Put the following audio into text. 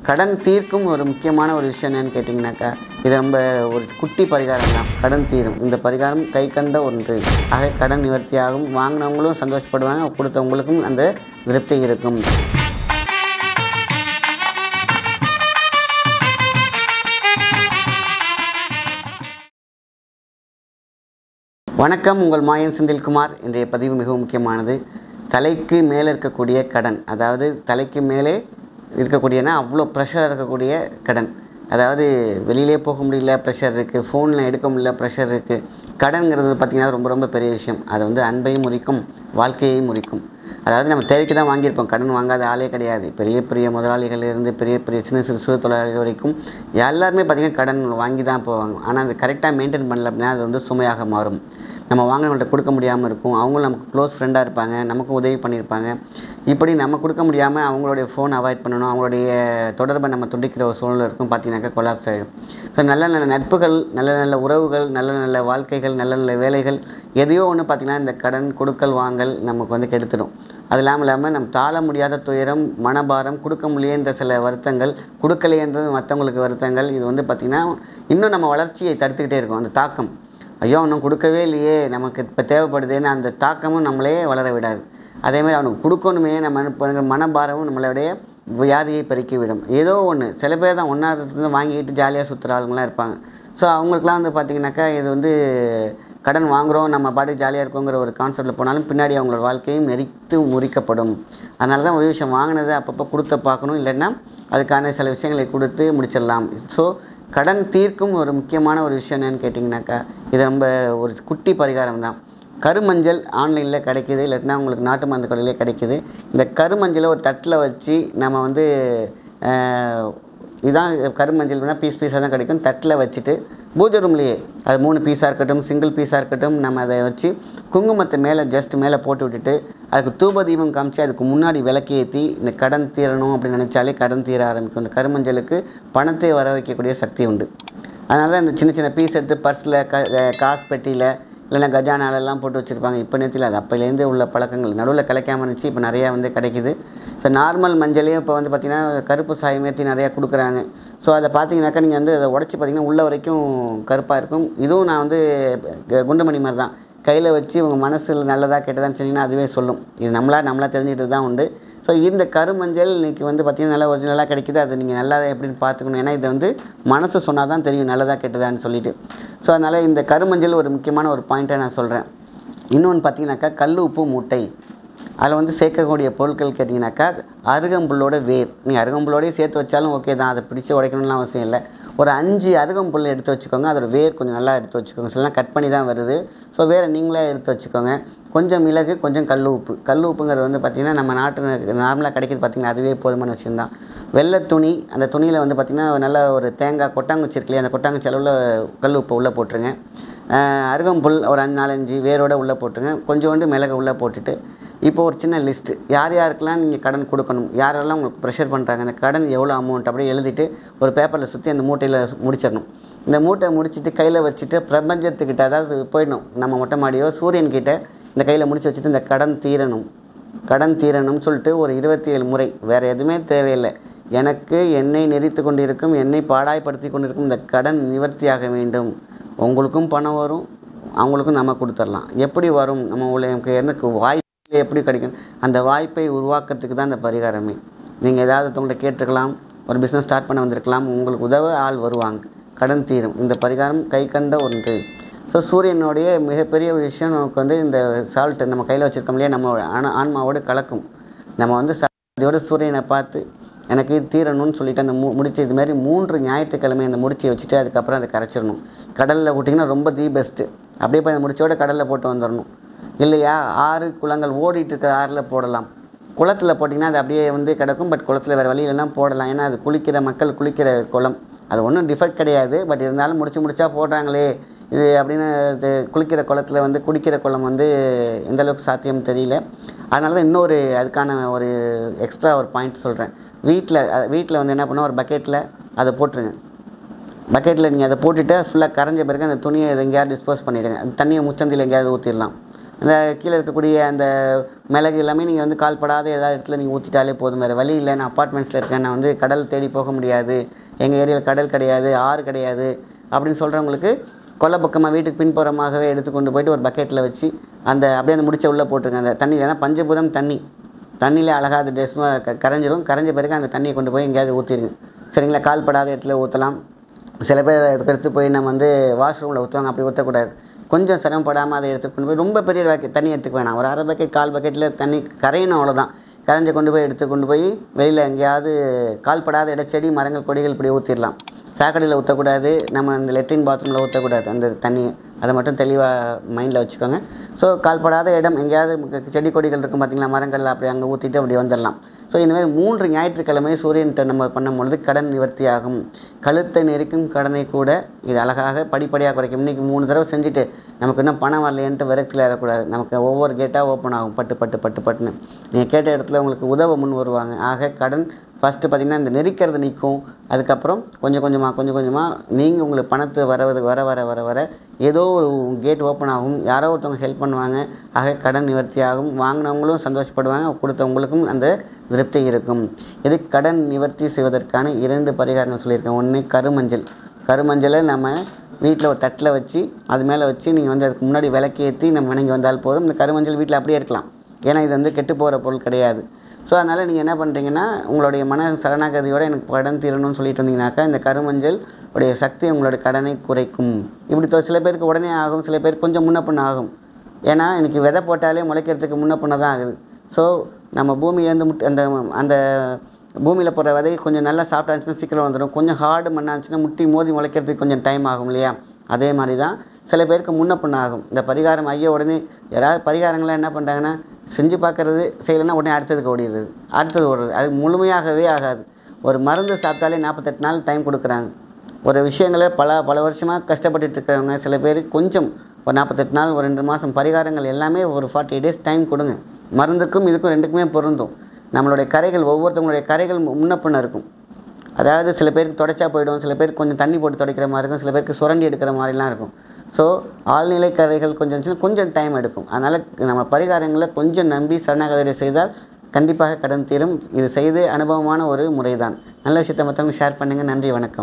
கடன் தீர்க்கும் ஒரு முக்கியமான ஒரு விஷயம் என்னன்னு கேட்டிங்கனாக்கா இது ரொம்ப ஒரு குட்டி பரிகாரம் தான் கடன் தீரும் இந்த பரிகாரம் கை கண்ட ஒன்று ஆக கடன் நிவர்த்தியாகும் வாங்கினவங்களும் சந்தோஷப்படுவாங்க கொடுத்தவங்களுக்கும் அந்த திருப்தி இருக்கும் வணக்கம் உங்கள் மாயன் செந்தில்குமார் இன்றைய பதிவு மிகவும் முக்கியமானது தலைக்கு மேலே இருக்கக்கூடிய கடன் அதாவது தலைக்கு மேலே இருக்கக்கூடியனா அவ்வளோ ப்ரெஷர் இருக்கக்கூடிய கடன் அதாவது வெளியிலே போக முடியல ப்ரெஷர் இருக்குது ஃபோனில் எடுக்க முடியல ப்ரெஷர் இருக்குது கடன்கிறது பார்த்திங்கன்னா ரொம்ப ரொம்ப பெரிய விஷயம் அது வந்து அன்பையும் முறிக்கும் வாழ்க்கையையும் முறிக்கும் அதாவது நம்ம தேவைக்கு தான் வாங்கியிருப்போம் கடன் வாங்காத ஆளே கிடையாது பெரிய பெரிய முதலாளிகள் இருந்து பெரிய பெரிய சின்ன சிறு சிறு தொழிலாளிகள் வரைக்கும் எல்லாருமே பார்த்திங்கன்னா கடன் வாங்கி தான் போவாங்க ஆனால் அது கரெக்டாக மெயின்டைன் பண்ணல அப்படின்னா அது வந்து சுமையாக மாறும் நம்ம வாங்கினவங்கள்ட்ட கொடுக்க முடியாமல் இருக்கும் அவங்களும் நமக்கு க்ளோஸ் ஃப்ரெண்டாக இருப்பாங்க நமக்கும் உதவி பண்ணியிருப்பாங்க இப்படி நம்ம கொடுக்க முடியாமல் அவங்களுடைய ஃபோன் அவாய்ட் பண்ணணும் அவங்களுடைய தொடர்பை நம்ம துண்டிக்கிற ஒரு சூழ்நிலை இருக்கும் பார்த்தீங்கன்னாக்கா கொலாப்ஸ் ஆகிடும் ஸோ நல்ல நல்ல நட்புகள் நல்ல நல்ல உறவுகள் நல்ல நல்ல வாழ்க்கைகள் நல்ல நல்ல வேலைகள் எதையோ ஒன்று பார்த்திங்கன்னா இந்த கடன் கொடுக்கல் வாங்கல் நமக்கு வந்து கெடுத்துடும் அது இல்லாமல் இல்லாமல் நம்ம தாழ முடியாத துயரம் மனபாரம் கொடுக்க முடியன்ற சில வருத்தங்கள் கொடுக்கலைன்றது மற்றவங்களுக்கு வருத்தங்கள் இது வந்து பார்த்திங்கன்னா இன்னும் நம்ம வளர்ச்சியை தடுத்துக்கிட்டே இருக்கும் அந்த தாக்கம் ஐயோ இன்னும் கொடுக்கவே இல்லையே நமக்கு இப்போ தேவைப்படுதுன்னு அந்த தாக்கமும் நம்மளே வளர விடாது அதேமாதிரி அவனுக்கு கொடுக்கணுமே நம்ம அனுப்புகிற மனபாரமும் நம்மளுடைய வியாதியை பெருக்கி விடும் ஏதோ ஒன்று சில பேர் தான் ஒன்றா இருந்து வாங்கிட்டு ஜாலியாக சுற்றுற ஆளுங்களாம் இருப்பாங்க ஸோ அவங்களுக்குலாம் வந்து பார்த்திங்கனாக்கா இது வந்து கடன் வாங்குகிறோம் நம்ம பாட்டு ஜாலியாக இருக்கோங்கிற ஒரு கான்செப்டில் போனாலும் பின்னாடி அவங்களோட வாழ்க்கையும் நெறித்து முறிக்கப்படும் அதனால தான் ஒரு விஷயம் வாங்கினதை அப்பப்போ கொடுத்த பார்க்கணும் இல்லைன்னா அதுக்கான சில விஷயங்களை கொடுத்து முடிச்சிடலாம் ஸோ கடன் தீர்க்கும் ஒரு முக்கியமான ஒரு விஷயம் என்னன்னு கேட்டிங்கனாக்கா இது ரொம்ப ஒரு குட்டி பரிகாரம் தான் கருமஞ்சள் ஆன்லைனில் கிடைக்கிது இல்லாட்டினா உங்களுக்கு நாட்டு மருந்து கடையிலே கிடைக்கிது இந்த கருமஞ்சளை ஒரு தட்டில் வச்சு நம்ம வந்து இதான் கருமஞ்சள் வேணால் பீஸ் பீஸாக தான் கிடைக்கும் தட்டில் வச்சுட்டு பூஜை ரூம்லேயே அது மூணு பீஸாக இருக்கட்டும் சிங்கிள் பீஸாக இருக்கட்டும் நம்ம அதை வச்சு குங்குமத்தை மேலே ஜஸ்ட் மேலே போட்டு விட்டுட்டு அதுக்கு தூப தீபம் காமிச்சு அதுக்கு முன்னாடி விளக்கு ஏற்றி இந்த கடன் தீரணும் அப்படின்னு நினச்சாலே கடன் தீர ஆரம்பிக்கும் இந்த கருமஞ்சளுக்கு பணத்தை வர வைக்கக்கூடிய சக்தி உண்டு அதனால தான் இந்த சின்ன சின்ன பீஸ் எடுத்து பர்ஸில் க காசு பெட்டியில் இல்லைன்னா கஜானாலெல்லாம் போட்டு வச்சுருப்பாங்க இப்போ நேரத்தில் அது அப்போலேருந்தே உள்ள பழக்கங்கள் நடுவில் கிடைக்காம இருந்துச்சு இப்போ நிறையா வந்து கிடைக்குது இப்போ நார்மல் மஞ்சளையும் இப்போ வந்து பார்த்திங்கன்னா கருப்பு சாயம் ஏற்றி நிறையா கொடுக்குறாங்க ஸோ அதை பார்த்தீங்கன்னாக்கா நீங்கள் வந்து அதை உடச்சி பார்த்தீங்கன்னா உள்ள வரைக்கும் கருப்பாக இருக்கும் இதுவும் நான் வந்து குண்டுமணி மாதிரி தான் கையில் வச்சு உங்கள் மனசில் நல்லதாக கெட்டதான்னு சொன்னீங்கன்னா அதுவே சொல்லும் இது நம்மளா நம்மளா தெரிஞ்சுக்கிட்டு தான் உண்டு ஸோ இந்த கருமஞ்சள் இன்றைக்கி வந்து பார்த்திங்கன்னா நல்லா ஒரிஜினலாக கிடைக்குது அது நீங்கள் நல்லா எப்படின்னு பார்த்துக்கணும் ஏன்னா இதை வந்து மனசு சொன்னால் தான் தெரியும் நல்லதாக கெட்டதான்னு சொல்லிட்டு ஸோ அதனால் இந்த கருமஞ்சள் ஒரு முக்கியமான ஒரு பாயிண்ட்டை நான் சொல்கிறேன் இன்னொன்று பார்த்தீங்கன்னாக்கா கல் உப்பு மூட்டை அதில் வந்து சேர்க்கக்கூடிய பொருட்கள் கேட்டிங்கனாக்கா அருகம்புல்லோட வேர் நீங்கள் அருகம்புல்லோடய சேர்த்து வச்சாலும் ஓகே தான் அதை பிடிச்சி உடைக்கணும்லாம் அவசியம் இல்லை ஒரு அஞ்சு அருகம்புல் எடுத்து வச்சுக்கோங்க அதோட வேர் கொஞ்சம் நல்லா எடுத்து வச்சுக்கோங்க சிலலாம் கட் பண்ணி தான் வருது ஸோ வேறு நீங்களே எடுத்து வச்சுக்கோங்க கொஞ்சம் மிளகு கொஞ்சம் கல் உப்பு கல் உப்புங்கிறது வந்து பார்த்திங்கன்னா நம்ம நாட்டு நார்மலாக கிடைக்கிது பார்த்திங்கன்னா அதுவே போதுமான விஷயந்தான் வெள்ளை துணி அந்த துணியில் வந்து பார்த்திங்கன்னா நல்ல ஒரு தேங்காய் கொட்டாங்குச்சி இருக்கு இல்லையா அந்த கொட்டாங்குச்சி அளவில் கல் உப்பு உள்ளே போட்டுருங்க அருகம்புல் ஒரு அஞ்சு நாலஞ்சு வேரோடு உள்ளே போட்டுருங்க கொஞ்சோண்டு மிளகு உள்ளே போட்டுட்டு இப்போ ஒரு சின்ன லிஸ்ட்டு யார் யாருக்கெல்லாம் நீங்கள் கடன் கொடுக்கணும் யாரெல்லாம் உங்களுக்கு ப்ரெஷர் பண்ணுறாங்க அந்த கடன் எவ்வளோ அமௌண்ட் அப்படியே எழுதிட்டு ஒரு பேப்பரில் சுற்றி அந்த மூட்டையில் முடிச்சிடணும் இந்த மூட்டை முடிச்சுட்டு கையில் வச்சுட்டு பிரபஞ்சத்துக்கிட்ட அதாவது போயிடணும் நம்ம மொட்டை மாடியோ சூரியன்கிட்ட இந்த கையில் முடிச்சு வச்சுட்டு இந்த கடன் தீரணும் கடன் தீரணும்னு சொல்லிட்டு ஒரு இருபத்தி ஏழு முறை வேறு எதுவுமே தேவையில்லை எனக்கு என்னை நெறித்து கொண்டிருக்கும் என்னை பாடாய்படுத்தி கொண்டிருக்கும் இந்த கடன் நிவர்த்தியாக வேண்டும் உங்களுக்கும் பணம் வரும் அவங்களுக்கும் நம்ம கொடுத்துடலாம் எப்படி வரும் நம்ம உங்களுக்கு எனக்கு வாய்ப்பு எப்படி கிடைக்கும் அந்த வாய்ப்பை உருவாக்குறதுக்கு தான் இந்த பரிகாரமே நீங்கள் ஏதாவது ஒருத்தவங்கள்ட்ட கேட்டுருக்கலாம் ஒரு பிஸ்னஸ் ஸ்டார்ட் பண்ண வந்திருக்கலாம் உங்களுக்கு உதவ ஆள் வருவாங்க கடன் தீரும் இந்த பரிகாரம் கை கண்ட ஒன்று ஸோ சூரியனுடைய மிகப்பெரிய ஒரு விஷயம் நமக்கு வந்து இந்த சால்ட்டு நம்ம கையில் வச்சுருக்கோம் இல்லையா நம்ம ஆன ஆன்மாவோடு கலக்கும் நம்ம வந்து இதோட சூரியனை பார்த்து எனக்கு தீரணும்னு சொல்லிட்டு அந்த மு முடிச்சு இது மாதிரி மூன்று ஞாயிற்றுக்கிழமை அந்த முடிச்சு வச்சுட்டு அதுக்கப்புறம் அதை கரைச்சிடணும் கடலில் விட்டிங்கன்னா ரொம்ப தி பெஸ்ட்டு அப்படியே போய் அந்த முடிச்சோட கடலில் போட்டு வந்துடணும் இல்லையா ஆறு குளங்கள் ஓடிட்டு இருக்கிற ஆறில் போடலாம் குளத்தில் போட்டிங்கன்னா அது அப்படியே வந்து கிடக்கும் பட் குளத்தில் வேறு வழி இல்லைன்னா போடலாம் ஏன்னா அது குளிக்கிற மக்கள் குளிக்கிற குளம் அது ஒன்றும் டிஃபெக்ட் கிடையாது பட் இருந்தாலும் முடிச்சு முடிச்சா போடுறாங்களே இது அப்படின்னு இது குளிக்கிற குளத்தில் வந்து குடிக்கிற குளம் வந்து எந்த அளவுக்கு சாத்தியம் தெரியல அதனால தான் இன்னொரு அதுக்கான ஒரு எக்ஸ்ட்ரா ஒரு பாயிண்ட் சொல்கிறேன் வீட்டில் வீட்டில் வந்து என்ன பண்ணால் ஒரு பக்கெட்டில் அதை போட்டுருங்க பக்கெட்டில் நீங்கள் அதை போட்டுட்டு ஃபுல்லாக கரைஞ்ச பிறகு அந்த துணியை எங்கேயாவது டிஸ்போஸ் பண்ணிவிடுங்க அந்த தண்ணியை முச்சந்தியில் எங்கேயாவது ஊற்றிடலாம் அந்த கீழே இருக்கக்கூடிய அந்த மிளகு எல்லாமே நீங்கள் வந்து கால்படாத ஏதாவது இடத்துல நீங்கள் ஊற்றிட்டாலே போதும் வேறு வழி இல்லை நான் அப்பார்ட்மெண்ட்ஸில் இருக்கேன் நான் வந்து கடல் தேடி போக முடியாது எங்கள் ஏரியாவில் கடல் கிடையாது ஆறு கிடையாது அப்படின்னு சொல்கிறவங்களுக்கு கொல்லை பக்கமாக வீட்டுக்கு பின்புறமாகவே எடுத்து கொண்டு போயிட்டு ஒரு பக்கெட்டில் வச்சு அந்த அப்படியே அந்த முடிச்ச உள்ளே போட்டுருங்க அந்த தண்ணி ஏன்னா பஞ்சபூதம் தண்ணி தண்ணியில் அழகாக அது டெஸ்ட் கரைஞ்சிரும் கரைஞ்ச பிறகு அந்த தண்ணியை கொண்டு போய் எங்கேயாவது ஊற்றிடுங்க சரிங்களா கால்படாத இடத்துல ஊற்றலாம் சில பேர் அதுக்கு எடுத்து போய் நம்ம வந்து வாஷ்ரூமில் ஊற்றுவாங்க அப்படி ஊற்றக்கூடாது கொஞ்சம் சிரமப்படாமல் அதை எடுத்துட்டு கொண்டு போய் ரொம்ப பெரிய பக்கெட் தண்ணி எடுத்துக்க வேணாம் ஒரு அரை பக்கெட் கால் பக்கெட்டில் தண்ணி கரையணும் அவ்வளோதான் கரைஞ்ச கொண்டு போய் எடுத்து கொண்டு போய் வெளியில் எங்கேயாவது கால்படாத இட செடி மரங்கள் கொடிகள் இப்படி ஊற்றிடலாம் சாக்கடையில் ஊற்றக்கூடாது நம்ம இந்த லெட்ரின் பாத்ரூமில் ஊற்றக்கூடாது அந்த தண்ணியை அதை மட்டும் தெளிவாக மைண்டில் வச்சுக்கோங்க ஸோ கால்படாத இடம் எங்கேயாவது செடி கொடிகள் இருக்கும் பார்த்தீங்களா மரங்கள் அப்படி அங்கே ஊற்றிட்டு அப்படி வந்துடலாம் ஸோ இந்த மாதிரி மூன்று ஞாயிற்றுக்கிழமை சூரியன்கிட்ட நம்ம பண்ணும் பொழுது கடன் நிவர்த்தி ஆகும் கழுத்தை நெரிக்கும் கடனை கூட இது அழகாக படிப்படியாக குறைக்கும் இன்றைக்கி மூணு தடவை செஞ்சுட்டு நமக்கு இன்னும் பணம் வரலையேன்ட்டு விரக்தியில் ஏறக்கூடாது நமக்கு ஒவ்வொரு கேட்டாக ஓப்பன் ஆகும் பட்டு பட்டு பட்டு பட்டுன்னு நீங்கள் கேட்ட இடத்துல உங்களுக்கு உதவ முன் வருவாங்க ஆக கடன் ஃபஸ்ட்டு பார்த்திங்கன்னா இந்த நெரிக்கிறது நிற்கும் அதுக்கப்புறம் கொஞ்சம் கொஞ்சமாக கொஞ்சம் கொஞ்சமாக நீங்கள் உங்களுக்கு பணத்தை வரவது வர வர வர வர ஏதோ ஒரு கேட் ஓப்பன் ஆகும் யாரோ ஒருத்தவங்க ஹெல்ப் பண்ணுவாங்க ஆக கடன் நிவர்த்தி ஆகும் வாங்கினவங்களும் சந்தோஷப்படுவாங்க கொடுத்தவங்களுக்கும் அந்த திருப்தி இருக்கும் இது கடன் நிவர்த்தி செய்வதற்கான இரண்டு பரிகாரங்கள் சொல்லியிருக்கேன் ஒன்று கருமஞ்சள் கருமஞ்சளை நம்ம வீட்டில் ஒரு தட்டில் வச்சு அது மேலே வச்சு நீங்கள் வந்து அதுக்கு முன்னாடி விளக்கேற்றி நம்ம வணங்கி வந்தால் போதும் இந்த கருமஞ்சள் வீட்டில் அப்படியே இருக்கலாம் ஏன்னா இது வந்து கெட்டு போகிற பொருள் கிடையாது ஸோ அதனால் நீங்கள் என்ன பண்ணுறீங்கன்னா உங்களுடைய மன சரணாகதியோடு எனக்கு கடன் தீரணும்னு சொல்லிட்டு வந்தீங்கன்னாக்கா இந்த கருமஞ்சள் உடைய சக்தி உங்களோட கடனை குறைக்கும் இப்படி தொ- சில பேருக்கு உடனே ஆகும் சில பேருக்கு கொஞ்சம் முன்ன பின்ன ஆகும் ஏன்னா இன்னைக்கு விதை போட்டாலே முளைக்கிறதுக்கு முன்ன பின்ன தான் ஆகுது ஸோ நம்ம பூமியிலேருந்து முட் அந்த அந்த பூமியில் போடுற விதை கொஞ்சம் நல்லா சாஃப்டாக இருந்துச்சுன்னா சீக்கிரம் வந்துடும் கொஞ்சம் ஹார்டு மண்ணாக இருந்துச்சுன்னா முட்டி மோதி முளைக்கிறதுக்கு கொஞ்சம் டைம் ஆகும் இல்லையா அதே மாதிரி தான் சில பேருக்கு முன்ன பின்ன ஆகும் இந்த பரிகாரம் ஐயா உடனே யாராவது பரிகாரங்களாம் என்ன பண்ணுறாங்கன்னா செஞ்சு பார்க்கறது செய்யலைன்னா உடனே அடுத்ததுக்கு ஓடிடுறது அடுத்தது ஓடுறது அது முழுமையாகவே ஆகாது ஒரு மருந்து சாப்பிட்டாலே நாற்பத்தெட்டு நாள் டைம் கொடுக்குறாங்க ஒரு விஷயங்களை பல பல வருஷமாக கஷ்டப்பட்டுட்டு இருக்கிறவங்க சில பேர் கொஞ்சம் ஒரு நாற்பத்தெட்டு நாள் ஒரு ரெண்டு மாதம் பரிகாரங்கள் எல்லாமே ஒரு ஃபார்ட்டி டேஸ் டைம் கொடுங்க மருந்துக்கும் இதுக்கும் ரெண்டுக்குமே பொருந்தும் நம்மளுடைய கரைகள் ஒவ்வொருத்தவங்களுடைய கரைகள் முன்ன பின்ன இருக்கும் அதாவது சில பேருக்கு தொடச்சா போயிடும் சில பேருக்கு கொஞ்சம் தண்ணி போட்டு துடைக்கிற மாதிரி இருக்கும் சில பேருக்கு சுரண்டி எடுக்கிற மாதிரிலாம் இருக்கும் ஸோ ஆழ்நிலை கரைகள் கொஞ்சம் இருந்துச்சுன்னா கொஞ்சம் டைம் எடுக்கும் அதனால் நம்ம பரிகாரங்களை கொஞ்சம் நம்பி சரணாகதியை செய்தால் கண்டிப்பாக கடன் தீரும் இது செய்து அனுபவமான ஒரு முறை தான் நல்ல விஷயத்தை மற்றவங்க ஷேர் பண்ணுங்கள் நன்றி வணக்கம்